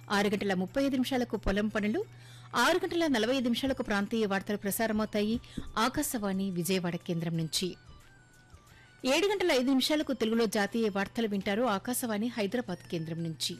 ఆరు గంటల ముప్పై ఐదు నిమిషాలకు పొలం పనులు ఆరు గంటల నలభై ఐదు నిమిషాలకు ప్రాంతీయ వార్తలు ప్రసారమవుతాయి ఆకాశవాణి విజయవాడ కేంద్రం నుంచి ఏడు గంటల ఐదు నిమిషాలకు తెలుగులో జాతీయ వార్తలు వింటారు ఆకాశవాణి హైదరాబాద్ కేంద్రం నుంచి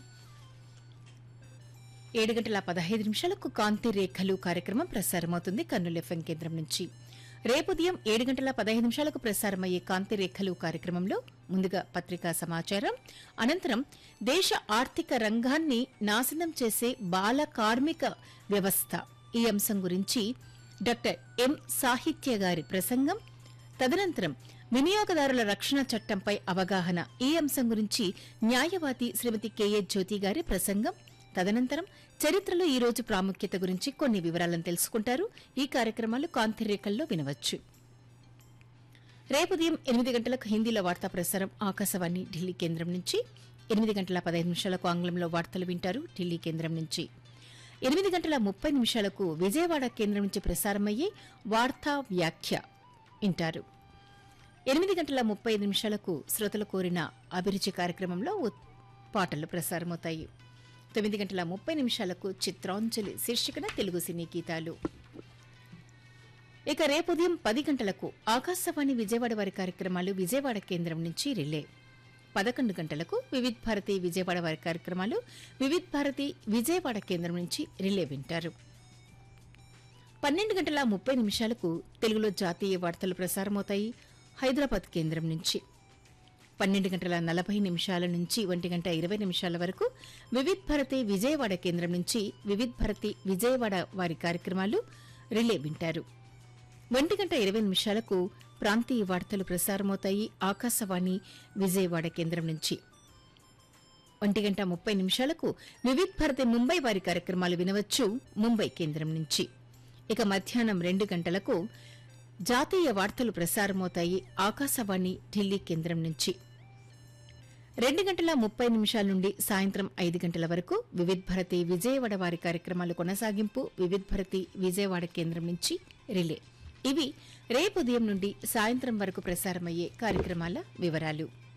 ఏడు గంటల పదహైదు నిమిషాలకు కాంతి రేఖలు కార్యక్రమం ప్రసారమవుతుంది కర్నూలు ఎఫ్ఎం కేంద్రం నుంచి రేపు ఉదయం ఏడు గంటల పదహైదు నిమిషాలకు ప్రసారమయ్యే కాంతి రేఖలు కార్యక్రమంలో ముందుగా పత్రికా సమాచారం అనంతరం దేశ ఆర్థిక రంగాన్ని నాశనం చేసే బాల కార్మిక వ్యవస్థ ఈ అంశం గురించి డాక్టర్ ఎం సాహిత్య గారి ప్రసంగం తదనంతరం వినియోగదారుల రక్షణ చట్టంపై అవగాహన ఈ అంశం గురించి న్యాయవాది శ్రీమతి కెఏ జ్యోతి గారి ప్రసంగం తదనంతరం చరిత్రలో ఈ రోజు ప్రాముఖ్యత గురించి కొన్ని వివరాలను తెలుసుకుంటారు ఈ కార్యక్రమాలు కాంతిరేఖల్లో వినవచ్చు రేపు ఉదయం ఎనిమిది గంటలకు హిందీలో వార్తా ప్రసారం ఆకాశవాణి ఢిల్లీ కేంద్రం నుంచి ఎనిమిది గంటల పదహైదు నిమిషాలకు ఆంగ్లంలో వార్తలు వింటారు ఢిల్లీ కేంద్రం నుంచి ఎనిమిది గంటల ముప్పై నిమిషాలకు విజయవాడ కేంద్రం నుంచి ప్రసారమయ్యే వార్తా వ్యాఖ్య వింటారు ఎనిమిది గంటల ముప్పై ఐదు నిమిషాలకు శ్రోతలు కోరిన అభిరుచి కార్యక్రమంలో ఉత్- పాటలు ప్రసారమవుతాయి తొమ్మిది గంటల ముప్పై నిమిషాలకు చిత్రాంజలి శీర్షికన తెలుగు సినీ గీతాలు ఇక రేపు ఉదయం పది గంటలకు ఆకాశవాణి విజయవాడ వారి కార్యక్రమాలు విజయవాడ కేంద్రం నుంచి రిలే పదకొండు గంటలకు వివిధ్ భారతి విజయవాడ వారి కార్యక్రమాలు వివిధ్ భారతి విజయవాడ కేంద్రం నుంచి రిలే వింటారు పన్నెండు గంటల ముప్పై నిమిషాలకు తెలుగులో జాతీయ వార్తలు ప్రసారమవుతాయి హైదరాబాద్ కేంద్రం నుంచి పన్నెండు గంటల నలభై నిమిషాల నుంచి ఒంటి గంట ఇరవై నిమిషాల వరకు వివిధ్ భారతి విజయవాడ కేంద్రం నుంచి వివిధ్ భారతి విజయవాడ వారి కార్యక్రమాలు రిలే వింటారు ఒంటి గంట ఇరవై నిమిషాలకు ప్రాంతీయ వార్తలు ప్రసారమవుతాయి ఆకాశవాణి విజయవాడ కేంద్రం నుంచి ఒంటి గంట ముప్పై నిమిషాలకు వివిధ్ భారతి ముంబై వారి కార్యక్రమాలు వినవచ్చు ముంబై కేంద్రం నుంచి ఇక మధ్యాహ్నం రెండు గంటలకు జాతీయ వార్తలు ప్రసారమవుతాయి ఆకాశవాణి ఢిల్లీ కేంద్రం నుంచి రెండు గంటల ముప్పై నిమిషాల నుండి సాయంత్రం ఐదు గంటల వరకు వివిధ్ భారతి విజయవాడ వారి కార్యక్రమాలు కొనసాగింపు వివిధ్ భారతి విజయవాడ కేంద్రం నుంచి రిలే ఇవి రేపు ఉదయం నుండి సాయంత్రం వరకు ప్రసారమయ్యే కార్యక్రమాల వివరాలు